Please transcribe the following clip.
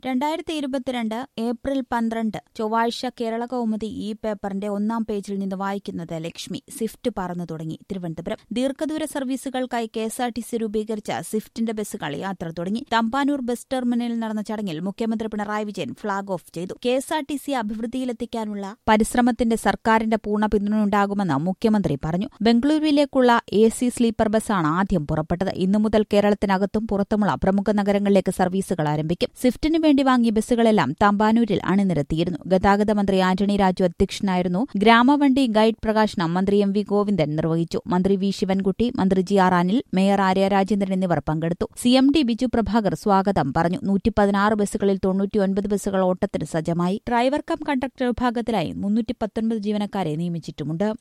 രണ്ടായിരത്തി ഇരുപത്തിരണ്ട് ഏപ്രിൽ പന്ത്രണ്ട് ചൊവ്വാഴ്ച കേരള കൗമുദി ഈ പേപ്പറിന്റെ ഒന്നാം പേജിൽ നിന്ന് വായിക്കുന്നത് ലക്ഷ്മി സ്വിഫ്റ്റ് പറന്നു തുടങ്ങി തിരുവനന്തപുരം ദീർഘദൂര സർവീസുകൾക്കായി K S R T C രൂപീകരിച്ച സ്വിഫ്റ്റിന്റെ ബസ്സുകൾ യാത്ര തുടങ്ങി തമ്പാനൂർ ബസ് ടെർമിനലിൽ നടന്ന ചടങ്ങിൽ മുഖ്യമന്ത്രി പിണറായി വിജയൻ ഫ്ളാഗ് ഓഫ് ചെയ്തു K S R T C അഭിവൃദ്ധിയിലെത്തിക്കാനുള്ള പരിശ്രമത്തിന്റെ സർക്കാരിന്റെ പൂർണ്ണ പിന്തുണയുണ്ടാകുമെന്ന് മുഖ്യമന്ത്രി പറഞ്ഞു ബംഗളൂരുവിലേക്കുള്ള എ സി സ്ലീപ്പർ ബസ്സാണ് ആദ്യം പുറപ്പെട്ടത് ഇന്നു മുതൽ കേരളത്തിനകത്തും പുറത്തുമുള്ള പ്രമുഖ നഗരങ്ങളിലേക്ക് സർവീസുകൾ ആരംഭിക്കും സ്വിഫ്റ്റിന് വേണ്ടി വാങ്ങിയ ബസ്സുകളെല്ലാം തമ്പാനൂരിൽ അണിനിരത്തിയിരുന്നു ഗതാഗത മന്ത്രി ആന്റണി രാജു അധ്യക്ഷനായിരുന്നു ഗ്രാമവണ്ടി ഗൈഡ് പ്രകാശനം മന്ത്രി എം വി ഗോവിന്ദൻ നിർവഹിച്ചു മന്ത്രി വി ശിവൻകുട്ടി മന്ത്രി G R Anil mayor Arya Rajendran എന്നിവർ പങ്കെടുത്തു C M D Biju Prabhakar സ്വാഗതം പറഞ്ഞു നൂറ്റി പതിനാറ് ബസ്സുകളിൽ തൊണ്ണൂറ്റിയൊൻപത് ബസ്സുകൾ ഓട്ടത്തിന് സജ്ജമായി ഡ്രൈവർ കം കണ്ടക്ടർ വിഭാഗത്തിലായി മുന്നൂറ്റി പത്തൊൻപത് ജീവനക്കാരെ നിയമിച്ചിട്ടുമുണ്ട്